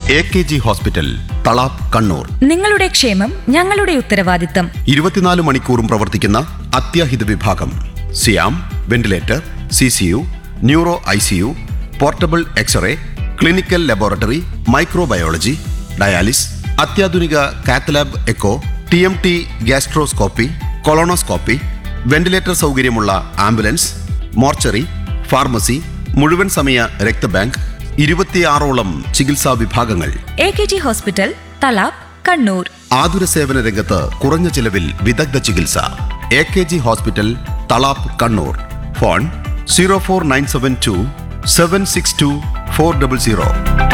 A K G hospital Thalap Kannur നിങ്ങളുടെ ക്ഷേമം ഞങ്ങളുടെ ഉത്തരവാദിത്തം ഇരുപത്തിനാല് മണിക്കൂറും പ്രവർത്തിക്കുന്ന അത്യാഹിത വിഭാഗം സിയാം ventilator C C U neuro I C U portable X-ray clinical laboratory microbiology dialysis അത്യാധുനിക cath lab echo T M T gastroscopy colonoscopy ventilator സൗകര്യമുള്ള ആംബുലൻസ് മോർച്ചറി ഫാർമസി മുഴുവൻ സമയ രക്തബാങ്ക് ഇരുപത്തിയാറോളം ചികിത്സാ വിഭാഗങ്ങൾ A K G hospital Thalap Kannur ആതുര സേവന രംഗത്ത് കുറഞ്ഞ ചിലവിൽ വിദഗ്ധ ചികിത്സ A K G hospital Thalap Kannur phone zero four nine seven two seven six two four double zero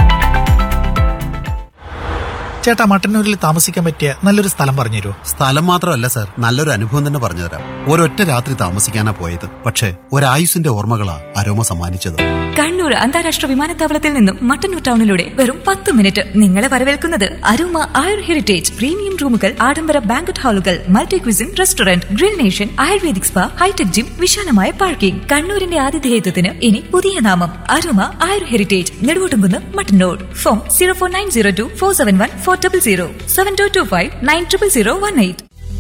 ചേട്ടാ മട്ടന്നൂരിൽ താമസിക്കാൻ പറ്റിയ നല്ലൊരു സ്ഥലം പറഞ്ഞു തരുമോ സ്ഥലം മാത്രമല്ല സർ നല്ലൊരു അനുഭവം തന്നെ പറഞ്ഞുതരാം ഒരൊറ്റ രാത്രി താമസിക്കാനാ പോയത് പക്ഷേ ഒരായുസിന്റെ ഓർമ്മകളാ അരോമ സമ്മാനിച്ചത് കണ്ണൂർ അന്താരാഷ്ട്ര വിമാനത്താവളത്തിൽ നിന്നും മട്ടന്നൂർ ടൗണിലൂടെ വെറും പത്ത് മിനിറ്റ് നിങ്ങളെ വരവേൽക്കുന്നത് അരുമ ആയുർ ഹെറിറ്റേജ് പ്രീമിയം റൂമുകൾ ആഡംബര ബാങ്കറ്റ് ഹാളുകൾ multi cuisine restaurant grill nation ayurvedic spa hi-tech gym വിശാലമായ പാർക്കിംഗ് കണ്ണൂരിന്റെ ആതിഥേയത്വത്തിന് ഇനി പുതിയ നാമം Aruma Ayur heritage Neduvottumkunnu Mattannur phone zero four nine zero two four seven one four double zero seven two two five nine triple zero one eight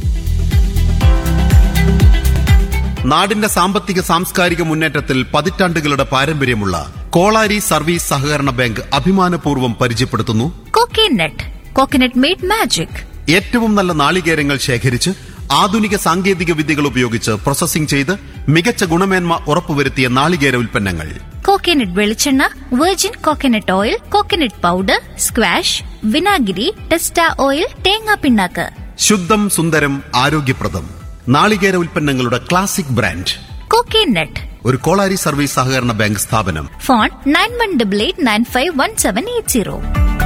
നാടിന്റെ സാമ്പത്തിക സാംസ്കാരിക മുന്നേറ്റത്തിൽ പതിറ്റാണ്ടുകളുടെ പാരമ്പര്യമുള്ള കോളാരി സർവീസ് സഹകരണ ബാങ്ക് അഭിമാനപൂർവ്വം പരിചയപ്പെടുത്തുന്നു കോക്കനട്ട് കോക്കനട്ട് മെയ്ഡ് മാജിക് ഏറ്റവും നല്ല നാളികേരങ്ങൾ ശേഖരിച്ച് ആധുനിക സാങ്കേതിക വിദ്യകൾ ഉപയോഗിച്ച് പ്രോസസ്സിംഗ് ചെയ്ത് മികച്ച ഗുണമേന്മ ഉറപ്പുവരുത്തിയ നാളികേര ഉൽപ്പന്നങ്ങൾ കോക്കനട്ട് വെളിച്ചെണ്ണ virgin coconut oil coconut powder squash വിനാഗിരി ടെസ്റ്റ ഓയിൽ തേങ്ങാ പിണ്ണാക്ക് ശുദ്ധം സുന്ദരം ആരോഗ്യപ്രദം നാളികേര ഉൽപ്പന്നങ്ങളുടെ ക്ലാസിക് ബ്രാൻഡ് കോക്കനട്ട് ഒരു കോളാരി സർവീസ് സഹകരണ ബാങ്ക് സ്ഥാപനം phone nine one double eight nine five one seven eight zero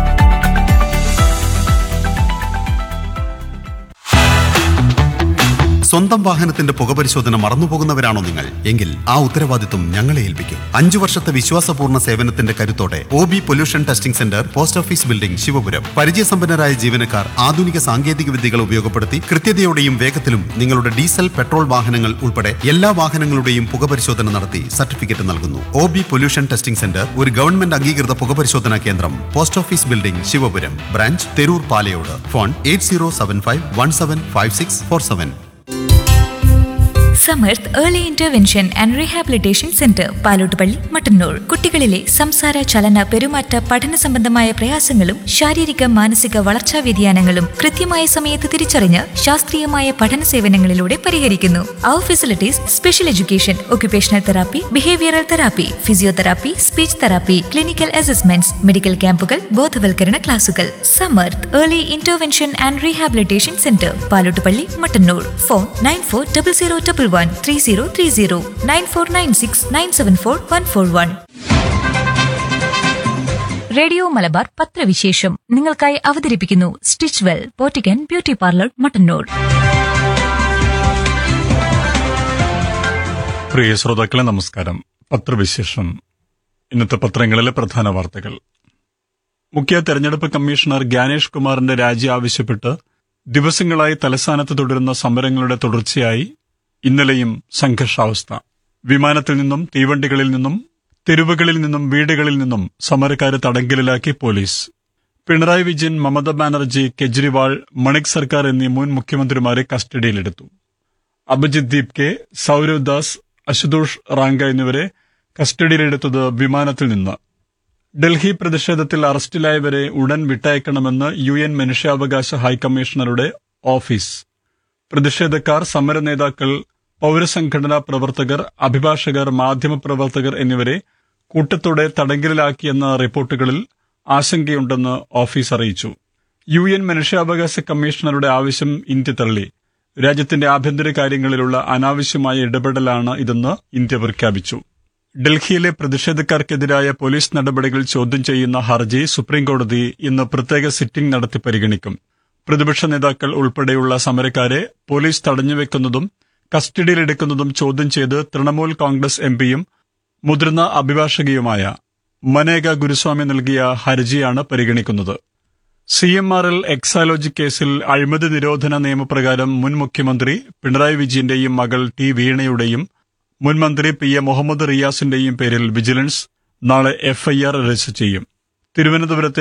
സ്വന്തം വാഹനത്തിന്റെ പുകപരിശോധന മറന്നുപോകുന്നവരാണോ നിങ്ങൾ എങ്കിൽ ആ ഉത്തരവാദിത്വം ഞങ്ങളെ ഏൽപ്പിക്കും അഞ്ചു വർഷത്തെ വിശ്വാസപൂർണ്ണ സേവനത്തിന്റെ കരുത്തോടെ O B pollution testing centre post office building Sivapuram പരിചയസമ്പന്നരായ ജീവനക്കാർ ആധുനിക സാങ്കേതിക വിദ്യകൾ ഉപയോഗപ്പെടുത്തി കൃത്യതയോടെയും വേഗത്തിലും നിങ്ങളുടെ ഡീസൽ പെട്രോൾ വാഹനങ്ങൾ ഉൾപ്പെടെ എല്ലാ വാഹനങ്ങളുടെയും പുകപരിശോധന നടത്തി സർട്ടിഫിക്കറ്റ് നൽകുന്നു O B pollution testing centre ഒരു ഗവൺമെന്റ് അംഗീകൃത പുകപരിശോധനാ കേന്ദ്രം post office building Sivapuram branch Theroor Palayode phone eight zero seven five one seven five six four seven Samarth early intervention and rehabilitation centre Palottupalli Mattannur കുട്ടികളിലെ സംസാര ചലന പെരുമാറ്റ പഠന സംബന്ധമായ പ്രയാസങ്ങളും ശാരീരിക മാനസിക വളർച്ചാ വ്യതിയാനങ്ങളും കൃത്യമായ സമയത്ത് തിരിച്ചറിഞ്ഞ് ശാസ്ത്രീയമായ പഠന സേവനങ്ങളിലൂടെ പരിഹരിക്കുന്നു our facilities special education occupational therapy behavioural therapy physiotherapy speech therapy clinical assessments medical ക്യാമ്പുകൾ ബോധവൽക്കരണ ക്ലാസുകൾ Samarth early intervention and rehabilitation centre Palottupalli Mattannur phone nine four double zero double one three zero three zero nine four nine six nine seven four one four one radio Malabar പത്രവിശേഷം നിങ്ങൾക്കായി അവതരിപ്പിക്കുന്നു stitch well boutique and beauty parlour Mattannur പ്രിയ ശ്രോതാക്കളെ നമസ്കാരം പത്രവിശേഷം ഇന്നത്തെ പത്രങ്ങളിലെ പ്രധാന വാർത്തകൾ മുഖ്യ തെരഞ്ഞെടുപ്പ് കമ്മീഷണർ ഗ്യാനേഷ് കുമാറിന്റെ രാജി ആവശ്യപ്പെട്ട് ദിവസങ്ങളായി തലസ്ഥാനത്ത് തുടരുന്ന സമരങ്ങളുടെ തുടർച്ചയായി ഇന്നലെയും സംഘർഷാവസ്ഥ വിമാനത്തിൽ നിന്നും തീവണ്ടികളിൽ നിന്നും തെരുവുകളിൽ നിന്നും വീടുകളിൽ നിന്നും സമരക്കാരെ തടങ്കലിലാക്കി പോലീസ് പിണറായി വിജയൻ മമതാ ബാനർജി കെജ്രിവാൾ മണിക് സർക്കാർ എന്നീ മുൻ മുഖ്യമന്ത്രിമാരെ കസ്റ്റഡിയിലെടുത്തു അഭിജിത് ദീപ് കെ സൌരവ് ദാസ് അശുതോഷ് റാങ്ക എന്നിവരെ കസ്റ്റഡിയിലെടുത്തത് വിമാനത്തിൽ നിന്ന് ഡൽഹി പ്രതിഷേധത്തിൽ അറസ്റ്റിലായവരെ ഉടൻ വിട്ടയക്കണമെന്ന് യു എൻ മനുഷ്യാവകാശ ഹൈക്കമ്മീഷണറുടെ ഓഫീസ് പ്രതിഷേധക്കാർ സമര നേതാക്കൾ പൌരസംഘടനാ പ്രവർത്തകർ അഭിഭാഷകർ മാധ്യമപ്രവർത്തകർ എന്നിവരെ കൂട്ടത്തോടെ തടങ്കലിലാക്കിയെന്ന റിപ്പോർട്ടുകളിൽ ആശങ്കയുണ്ടെന്ന് ഓഫീസ് അറിയിച്ചു യു എൻ മനുഷ്യാവകാശ കമ്മീഷണറുടെ ആവശ്യം ഇന്ത്യ തള്ളി രാജ്യത്തിന്റെ ആഭ്യന്തര കാര്യങ്ങളിലുള്ള അനാവശ്യമായ ഇടപെടലാണ് ഇതെന്ന് ഇന്ത്യ പ്രഖ്യാപിച്ചു ഡൽഹിയിലെ പ്രതിഷേധക്കാർക്കെതിരായ പോലീസ് നടപടികൾ ചോദ്യം ചെയ്യുന്ന ഹർജി സുപ്രീംകോടതി ഇന്ന് പ്രത്യേക സിറ്റിംഗ് നടത്തി പരിഗണിക്കും പ്രതിപക്ഷ നേതാക്കൾ ഉൾപ്പെടെയുള്ള സമരക്കാരെ പോലീസ് തടഞ്ഞുവെക്കുന്നതും കസ്റ്റഡിയിലെടുക്കുന്നതും ചോദ്യം ചെയ്ത് തൃണമൂൽ കോൺഗ്രസ് എംപിയും മുതിർന്ന അഭിഭാഷകയുമായ മനേക ഗുരുസ്വാമി നൽകിയ ഹർജിയാണ് പരിഗണിക്കുന്നത് C M R L Exalogic കേസിൽ അഴിമതി നിരോധന നിയമപ്രകാരം മുൻ മുഖ്യമന്ത്രി പിണറായി വിജയന്റെയും മകൾ ടി വീണയുടെയും മുൻ മന്ത്രി പി എ മുഹമ്മദ് റിയാസിന്റെയും പേരിൽ വിജിലൻസ് നാളെ എഫ്ഐആർ രജിസ്റ്റർ ചെയ്യും തിരുവനന്തപുരത്തെ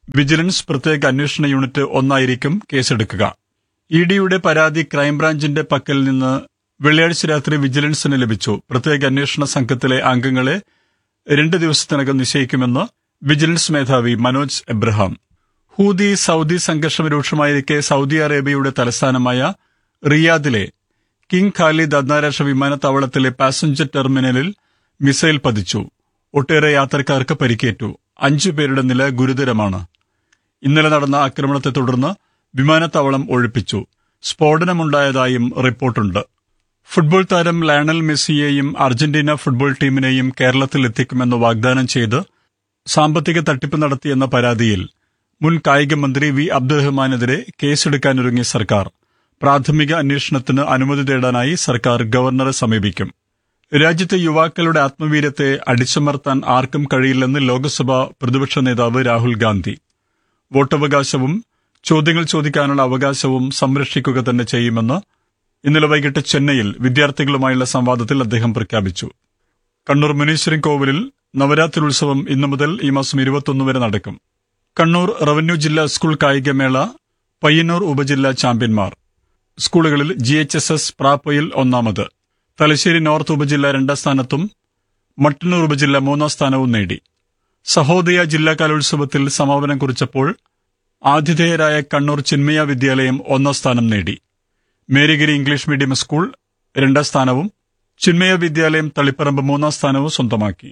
വിജിലൻസ് പ്രത്യേക അന്വേഷണ യൂണിറ്റ് ഒന്നായിരിക്കും കേസെടുക്കുക ഇ ഡിയുടെ പരാതി ക്രൈംബ്രാഞ്ചിന്റെ പക്കൽ നിന്ന് വെള്ളിയാഴ്ച രാത്രി വിജിലൻസിന് ലഭിച്ചു പ്രത്യേക അന്വേഷണ സംഘത്തിലെ അംഗങ്ങളെ രണ്ട് ദിവസത്തിനകം നിശ്ചയിക്കുമെന്ന് വിജിലൻസ് മേധാവി മനോജ് എബ്രഹാം ഹൂതി സൗദി സംഘർഷം രൂക്ഷമായിരിക്കെ സൗദി അറേബ്യയുടെ തലസ്ഥാനമായ റിയാദിലെ കിങ് ഖാലിദ് അന്താരാഷ്ട്ര വിമാനത്താവളത്തിലെ പാസഞ്ചർ ടെർമിനലിൽ മിസൈൽ പതിച്ചു ഒട്ടേറെ യാത്രക്കാർക്ക് പരിക്കേറ്റു അഞ്ചു പേരുടെ നില ഗുരുതരമാണ് ഇന്നലെ നടന്ന ആക്രമണത്തെ തുടർന്ന് വിമാനത്താവളം ഒഴിപ്പിച്ചു സ്ഫോടനമുണ്ടായതായും റിപ്പോർട്ടുണ്ട് ഫുട്ബോൾ താരം ലയണൽ മെസ്സിയെയും അർജന്റീന ഫുട്ബോൾ ടീമിനെയും കേരളത്തിൽ എത്തിക്കുമെന്ന് വാഗ്ദാനം ചെയ്ത് സാമ്പത്തിക തട്ടിപ്പ് നടത്തിയെന്ന പരാതിയിൽ മുൻ കായിക മന്ത്രി വി അബ്ദുറഹ്മാനെതിരെ കേസെടുക്കാനൊരുങ്ങിയ സർക്കാർ പ്രാഥമിക അന്വേഷണത്തിന് അനുമതി തേടാനായി സർക്കാർ ഗവർണറെ സമീപിക്കും രാജ്യത്തെ യുവാക്കളുടെ ആത്മവീര്യത്തെ അടിച്ചമർത്താൻ ആർക്കും കഴിയില്ലെന്ന് ലോക്സഭാ പ്രതിപക്ഷ നേതാവ് രാഹുൽ ഗാന്ധി വോട്ടവകാശവും ചോദ്യങ്ങൾ ചോദിക്കാനുള്ള അവകാശവും സംരക്ഷിക്കുക തന്നെ ചെയ്യുമെന്ന് ഇന്നലെ വൈകിട്ട് ചെന്നൈയിൽ വിദ്യാർത്ഥികളുമായുള്ള സംവാദത്തിൽ അദ്ദേഹം പ്രഖ്യാപിച്ചു കണ്ണൂർ മുനീശ്വരൻ കോവിലിൽ നവരാത്രി ഉത്സവം ഇന്നു മുതൽ ഈ മാസം ഇരുപത്തൊന്ന് വരെ നടക്കും കണ്ണൂർ റവന്യൂ ജില്ലാ സ്കൂൾ കായികമേള പയ്യന്നൂർ ഉപജില്ലാ ചാമ്പ്യന്മാർ സ്കൂളുകളിൽ ജി എച്ച് എസ് എസ് പ്രാപ്പയിൽ ഒന്നാമത് തലശ്ശേരി നോർത്ത് ഉപജില്ല രണ്ടാം സ്ഥാനത്തും മട്ടന്നൂർ ഉപജില്ല മൂന്നാം സ്ഥാനവും നേടി സഹോദയ ജില്ലാ കലോത്സവത്തിൽ സമാപനം കുറിച്ചപ്പോൾ ആതിഥേയരായ കണ്ണൂർ ചിന്മയ വിദ്യാലയം ഒന്നാം സ്ഥാനം നേടി മേരിഗിരി ഇംഗ്ലീഷ് മീഡിയം സ്കൂൾ രണ്ടാം സ്ഥാനവും ചിന്മയ വിദ്യാലയം തളിപ്പറമ്പ് മൂന്നാം സ്ഥാനവും സ്വന്തമാക്കി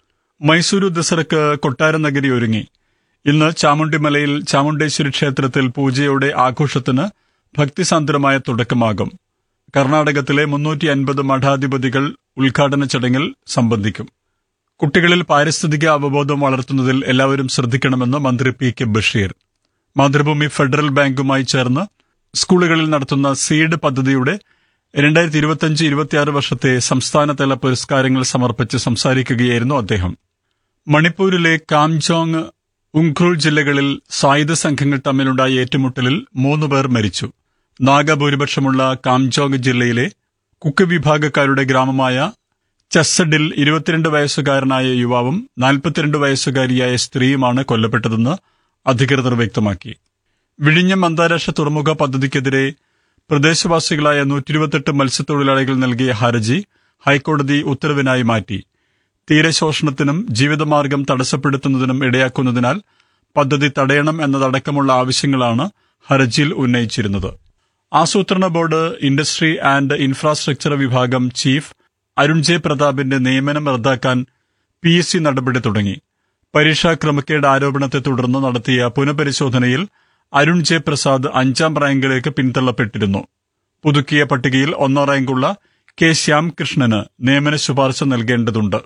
മൈസൂരു ദസറക്ക് കൊട്ടാര നഗരി ഒരുങ്ങി ഇന്ന് ചാമുണ്ടിമലയിൽ ചാമുണ്ടേശ്വരി ക്ഷേത്രത്തിൽ പൂജയോടെ ആഘോഷത്തിന് ഭക്തിസാന്ദ്രമായ തുടക്കമാകും കർണാടകത്തിലെ മുന്നൂറ്റി അൻപത് മഠാധിപതികൾ ഉദ്ഘാടന ചടങ്ങിൽ സംബന്ധിക്കും കുട്ടികളിൽ പാരിസ്ഥിതിക അവബോധം വളർത്തുന്നതിൽ എല്ലാവരും ശ്രദ്ധിക്കണമെന്ന് മന്ത്രി P K Basheer Mathrubhumi federal ബാങ്കുമായി ചേർന്ന് സ്കൂളുകളിൽ നടത്തുന്ന സീഡ് പദ്ധതിയുടെ രണ്ടായിരത്തി ഇരുപത്തിയഞ്ച് ഇരുപത്തിയാറ് വർഷത്തെ സംസ്ഥാനതല പുരസ്കാരങ്ങൾ സമർപ്പിച്ച് സംസാരിക്കുകയായിരുന്നു അദ്ദേഹം മണിപ്പൂരിലെ കാംജോങ് ഉംഖ്രുൾ ജില്ലകളിൽ സായുധ സംഘങ്ങൾ തമ്മിലുണ്ടായ ഏറ്റുമുട്ടലിൽ മൂന്ന് പേർ മരിച്ചു നാഗഭൂരിപക്ഷമുള്ള കാംജോങ് ജില്ലയിലെ കുക്ക് വിഭാഗക്കാരുടെ ഗ്രാമമായ ചസ്സഡിൽ ഇരുപത്തിരണ്ട് വയസ്സുകാരനായ യുവാവും നാൽപ്പത്തിരണ്ട് വയസ്സുകാരിയായ സ്ത്രീയുമാണ് കൊല്ലപ്പെട്ടതെന്ന് അധികൃതർ വ്യക്തമാക്കി വിഴിഞ്ഞം അന്താരാഷ്ട്ര തുറമുഖ പദ്ധതിക്കെതിരെ പ്രദേശവാസികളായ നൂറ്റിരുപത്തെട്ട് മത്സ്യത്തൊഴിലാളികൾ നൽകിയ ഹർജി ഹൈക്കോടതി ഉത്തരവിനായി മാറ്റി തീരശോഷണത്തിനും ജീവിതമാർഗം തടസ്സപ്പെടുത്തുന്നതിനും ഇടയാക്കുന്നതിനാൽ പദ്ധതി തടയണം എന്നതടക്കമുള്ള ആവശ്യങ്ങളാണ് ഹർജിയിൽ ഉന്നയിച്ചിരുന്നത് ആസൂത്രണ ബോർഡ് ഇൻഡസ്ട്രി ആൻഡ് ഇൻഫ്രാസ്ട്രക്ചർ വിഭാഗം ചീഫ് അരുൺ ജെ പ്രതാപിന്റെ നിയമനം റദ്ദാക്കാൻ പി എസ് സി നടപടി തുടങ്ങി പരീക്ഷാ ക്രമക്കേട് ആരോപണത്തെ തുടർന്ന് നടത്തിയ പുനഃപരിശോധനയിൽ അരുൺ ജെ പ്രസാദ് അഞ്ചാം റാങ്കിലേക്ക് പിന്തള്ളപ്പെട്ടിരുന്നു പുതുക്കിയ പട്ടികയിൽ ഒന്നാം റാങ്കുള്ള കെ ശ്യാംകൃഷ്ണന് നിയമന ശുപാർശ നൽകേണ്ടതുണ്ട്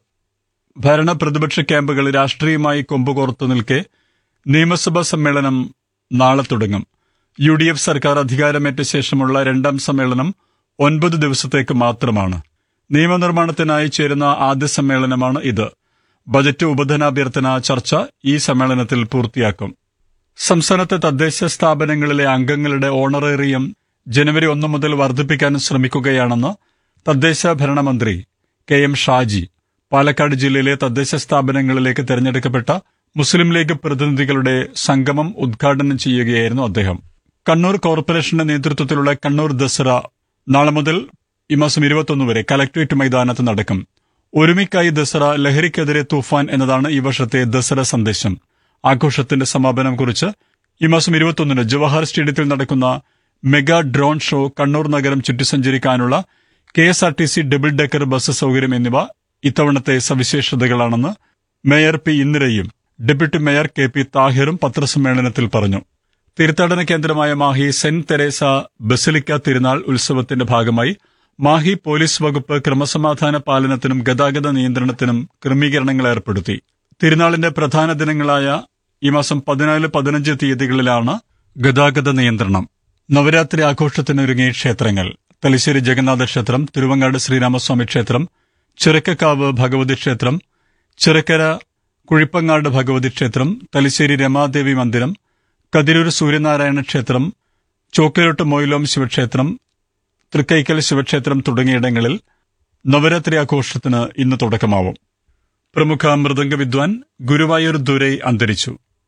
ഭരണ പ്രതിപക്ഷ ക്യാമ്പുകൾ രാഷ്ട്രീയമായി കൊമ്പുകോർത്തു നിൽക്കെ നിയമസഭാ സമ്മേളനം നാളെ തുടങ്ങും യു ഡി എഫ് സർക്കാർ അധികാരമേറ്റ ശേഷമുള്ള രണ്ടാം സമ്മേളനം ഒൻപത് ദിവസത്തേക്ക് മാത്രമാണ് നിയമനിർമ്മാണത്തിനായി ചേരുന്ന ആദ്യ സമ്മേളനമാണ് ഇത് ബജറ്റ് ഉപധനാഭ്യർത്ഥന ചർച്ച ഈ സമ്മേളനത്തിൽ പൂർത്തിയാക്കും സംസ്ഥാനത്തെ തദ്ദേശ സ്ഥാപനങ്ങളിലെ അംഗങ്ങളുടെ ഓണറേറിയം ജനുവരി ഒന്ന് മുതൽ വർദ്ധിപ്പിക്കാൻ ശ്രമിക്കുകയാണെന്ന് തദ്ദേശ ഭരണമന്ത്രി കെ എം ഷാജി പാലക്കാട് ജില്ലയിലെ തദ്ദേശ സ്ഥാപനങ്ങളിലേക്ക് തെരഞ്ഞെടുക്കപ്പെട്ട മുസ്ലിം ലീഗ് പ്രതിനിധികളുടെ സംഗമം ഉദ്ഘാടനം ചെയ്യുകയായിരുന്നു അദ്ദേഹം കണ്ണൂർ കോർപ്പറേഷന്റെ നേതൃത്വത്തിലുള്ള കണ്ണൂർ ദസറ നാളെ മുതൽ ഈ മാസം ഇരുപത്തൊന്ന് വരെ കലക്ട്രേറ്റ് മൈതാനത്ത് നടക്കും ഒരുമിക്കായി ദസറ ലഹരിക്കെതിരെ തൂഫാൻ എന്നതാണ് ഈ വർഷത്തെ ദസറ സന്ദേശം ആഘോഷത്തിന്റെ സമാപനം കുറിച്ച് ഈ മാസം ഇരുപത്തൊന്നിന് ജവഹർ സ്റ്റേഡിയത്തിൽ നടക്കുന്ന മെഗാ ഡ്രോൺ ഷോ കണ്ണൂർ നഗരം ചുറ്റിസഞ്ചരിക്കാനുള്ള K S R T C double decker bus സൗകര്യം എന്നിവ ഇത്തവണത്തെ സവിശേഷതകളാണെന്ന് മേയർ പി ഇന്ദിരയും ഡെപ്യൂട്ടി മേയർ കെ പി താഹിറും പത്രസമ്മേളനത്തിൽ പറഞ്ഞു തീർത്ഥാടന കേന്ദ്രമായ മാഹി സെന്റ് തെരേസ ബസലിക്ക തിരുനാൾ ഉത്സവത്തിന്റെ ഭാഗമായി മാഹി പോലീസ് വകുപ്പ് ക്രമസമാധാന പാലനത്തിനും ഗതാഗത നിയന്ത്രണത്തിനും ക്രമീകരണങ്ങൾ ഏർപ്പെടുത്തി തിരുനാളിന്റെ പ്രധാന ദിനങ്ങളായ ഈ മാസം പതിനാല് പതിനഞ്ച് തീയതികളിലാണ് ഗതാഗത നിയന്ത്രണം നവരാത്രി ആഘോഷത്തിനൊരുങ്ങിയ ക്ഷേത്രങ്ങൾ തലശ്ശേരി ജഗന്നാഥ ക്ഷേത്രം തിരുവങ്ങാട് ശ്രീരാമസ്വാമി ക്ഷേത്രം ചിറക്കക്കാവ് ഭഗവതി ക്ഷേത്രം ചിറക്കര കുഴിപ്പങ്ങാട് ഭഗവതി ക്ഷേത്രം തലശ്ശേരി രമാദേവി മന്ദിരം കതിരൂർ സൂര്യനാരായണ ക്ഷേത്രം ചോക്കലോട്ട് മൊയിലോം ശിവക്ഷേത്രം തൃക്കൈക്കൽ ശിവക്ഷേത്രം തുടങ്ങിയിടങ്ങളിൽ നവരാത്രി ആഘോഷത്തിന് ഇന്ന് തുടക്കമാവും പ്രമുഖ മൃദംഗ വിദ്വാൻ ഗുരുവായൂർ ദുരൈ അന്തരിച്ചു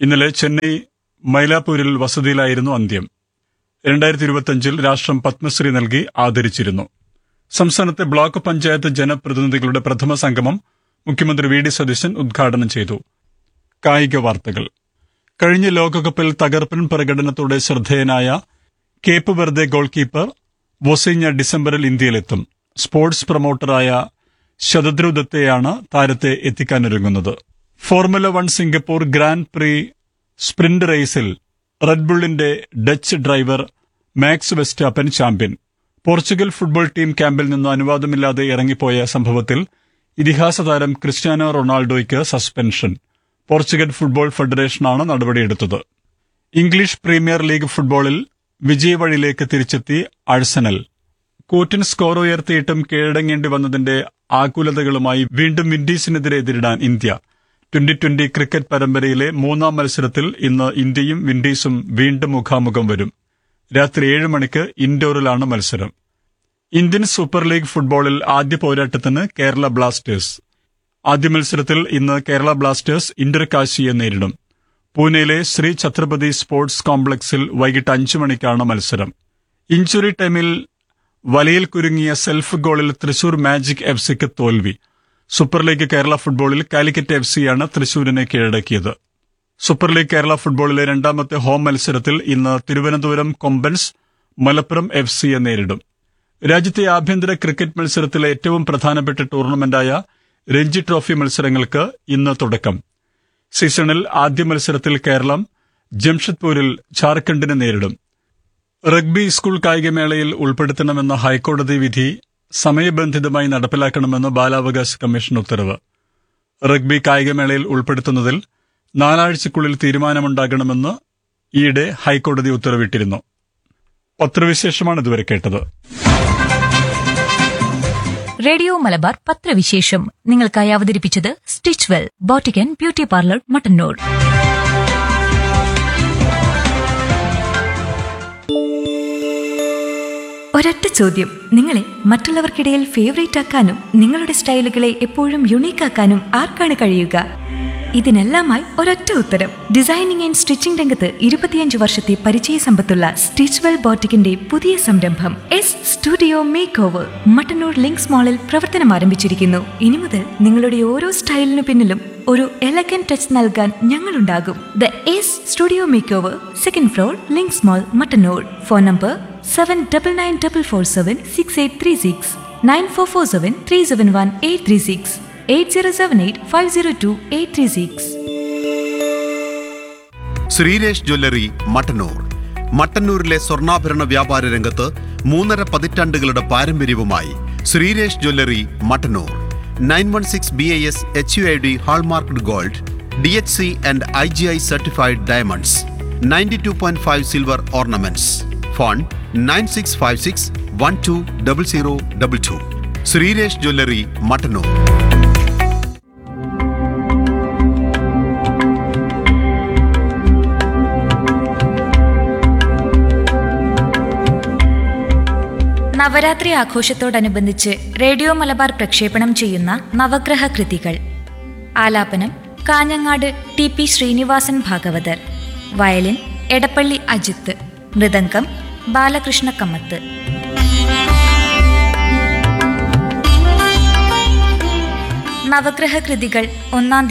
ഇന്നലെ ചെന്നൈ മൈലാപ്പൂരിൽ വസതിയിലായിരുന്നു അന്ത്യം രണ്ടായിരത്തി ഇരുപത്തിയഞ്ചിൽ രാഷ്ട്രം പത്മശ്രീ നൽകി ആദരിച്ചിരുന്നു സംസ്ഥാനത്തെ ബ്ലോക്ക് പഞ്ചായത്ത് ജനപ്രതിനിധികളുടെ പ്രഥമ സംഗമം മുഖ്യമന്ത്രി വി ഡി സതീശൻ ഉദ്ഘാടനം ചെയ്തു കായിക വാർത്തകൾ കഴിഞ്ഞ ലോകകപ്പിൽ തകർപ്പൻ പ്രകടനത്തോടെ ശ്രദ്ധേയനായ Cape Verde goalkeeper Vozinha ഡിസംബറിൽ ഇന്ത്യയിലെത്തും സ്പോർട്സ് പ്രൊമോട്ടറായ ശതദ്രു ദത്തയാണ് താരത്തെ എത്തിക്കാനൊരുങ്ങുന്നത് Formula one Singapore Grand Prix sprint റേസിൽ റെഡ്ബുള്ളിന്റെ Dutch driver Max Verstappen champion Portugal football team ക്യാമ്പിൽ നിന്ന് അനുവാദമില്ലാതെ ഇറങ്ങിപ്പോയ സംഭവത്തിൽ ഇതിഹാസ താരം ക്രിസ്ത്യാനോ റൊണാൾഡോയ്ക്ക് സസ്പെൻഷൻ പോർച്ചുഗൽ ഫുട്ബോൾ ഫെഡറേഷനാണ് നടപടിയെടുത്തത് ഇംഗ്ലീഷ് പ്രീമിയർ ലീഗ് ഫുട്ബോളിൽ വിജയവഴിയിലേക്ക് തിരിച്ചെത്തി അഴ്സനൽ കൂറ്റൻ സ്കോർ ഉയർത്തിയിട്ടും കീഴടങ്ങേണ്ടി വന്നതിന്റെ ആകുലതകളുമായി വീണ്ടും വിൻഡീസിനെതിരെ എതിരിടാൻ ഇന്ത്യ ട്വന്റി ട്വന്റി ക്രിക്കറ്റ് പരമ്പരയിലെ മൂന്നാം മത്സരത്തിൽ ഇന്ന് ഇന്ത്യയും വിൻഡീസും വീണ്ടും മുഖാമുഖം വരും രാത്രി ഏഴ് മണിക്ക് ഇൻഡോറിലാണ് മത്സരം ഇന്ത്യൻ സൂപ്പർ ലീഗ് ഫുട്ബോളിൽ ആദ്യ പോരാട്ടത്തിന് കേരള ബ്ലാസ്റ്റേഴ്സ് ആദ്യ മത്സരത്തിൽ ഇന്ന് കേരള ബ്ലാസ്റ്റേഴ്സ് ഇന്റർ കാശിയെ നേരിടും പൂനെയിലെ ശ്രീ ഛത്രപതി സ്പോർട്സ് കോംപ്ലക്സിൽ വൈകിട്ട് അഞ്ചു മണിക്കാണ് മത്സരം ഇഞ്ചുറി ടൈമിൽ വലയിൽ കുരുങ്ങിയ സെൽഫ് ഗോളിൽ തൃശൂർ മാജിക് എഫ് സിക്ക് തോൽവി സൂപ്പർ ലീഗ് കേരള ഫുട്ബോളിൽ കാലിക്കറ്റ് എഫ് സിയാണ് തൃശൂരിനെ കീഴടക്കിയത് സൂപ്പർ ലീഗ് കേരള ഫുട്ബോളിലെ രണ്ടാമത്തെ ഹോം മത്സരത്തിൽ ഇന്ന് തിരുവനന്തപുരം കൊമ്പൻസ് മലപ്പുറം എഫ് സിയെ നേരിടും രാജ്യത്തെ ആഭ്യന്തര ക്രിക്കറ്റ് മത്സരത്തിലെ ഏറ്റവും പ്രധാനപ്പെട്ട ടൂർണമെന്റായ രഞ്ജി ട്രോഫി മത്സരങ്ങൾക്ക് ഇന്ന് തുടക്കം സീസണിൽ ആദ്യ മത്സരത്തിൽ കേരളം ജംഷഡ്പൂരിൽ ഝാർഖണ്ഡിനെ നേരിടും റഗ്ബി സ്കൂൾ കായികമേളയിൽ ഉൾപ്പെടുത്തണമെന്ന ഹൈക്കോടതി വിധി സമയബന്ധിതമായി നടപ്പിലാക്കണമെന്ന് ബാലാവകാശ കമ്മീഷൻ ഉത്തരവ് റഗ്ബി കായികമേളയിൽ ഉൾപ്പെടുത്തുന്നതിൽ നാലാഴ്ചക്കുള്ളിൽ തീരുമാനമുണ്ടാകണമെന്ന് ഈയിടെ ഹൈക്കോടതി ഉത്തരവിട്ടിരുന്നു പത്രവിശേഷമാണ് ഇതുവരെ കേട്ടത് റേഡിയോ മലബാർ പത്രവിശേഷം നിങ്ങൾക്കായി അവതരിപ്പിച്ചത് stitch well boutique and beauty parlour Mattannur ഒരൊറ്റ ചോദ്യം നിങ്ങളെ മറ്റുള്ളവർക്കിടയിൽ ഫേവറേറ്റ് ആക്കാനും നിങ്ങളുടെ സ്റ്റൈലുകളെ എപ്പോഴും യുണീക്ക് ആക്കാനും ആർക്കാണ് കഴിയുക ഇതിനെല്ലാമായി ഒരൊറ്റ ഉത്തരം ഡിസൈനിങ് ആൻഡ് സ്റ്റിച്ചിംഗ് രംഗത്ത് ഇരുപത്തിയഞ്ച് വർഷത്തെ പരിചയ സമ്പത്തുള്ള സ്റ്റിച്ച്വെൽ ബോട്ടിക്കിന്റെ പുതിയ സംരംഭം S studio makeover Mattannur links മാളിൽ പ്രവർത്തനം ആരംഭിച്ചിരിക്കുന്നു ഇനി മുതൽ നിങ്ങളുടെ ഓരോ സ്റ്റൈലിനു പിന്നിലും ഒരു എലഗൻ ടച്ച് നൽകാൻ ഞങ്ങളുണ്ടാകും the S studio makeover second floor links mall Mattannur phone number seven double nine double four seven six eight three six nine four four seven three seven one eight three six eight zero seven eight five zero two eight three six Sreeresh jewellery Mattannur മട്ടന്നൂരിലെ സ്വർണ്ണാഭരണ വ്യാപാര രംഗത്ത് മൂന്നര പതിറ്റാണ്ടുകളുടെ പാരമ്പര്യവുമായി Sreeresh jewellery Mattannur nine one six B I S H U I D hallmarked gold D H C and I G I certified diamonds ninety two point five silver ornaments phone nine six five six one two double zero double two Sreeresh jewellery Mattannur Navaratri ആഘോഷത്തോടനുബന്ധിച്ച് radio Malabar പ്രക്ഷേപണം ചെയ്യുന്ന നവഗ്രഹ കൃതികൾ ആലാപനം Kanhangad T P Srinivasan Bhagavathar violin Edappally Ajith മൃദംഗം ബാലകൃഷ്ണ കമ്മത്ത് നവഗ്രഹ കൃതികൾ ഒന്നാം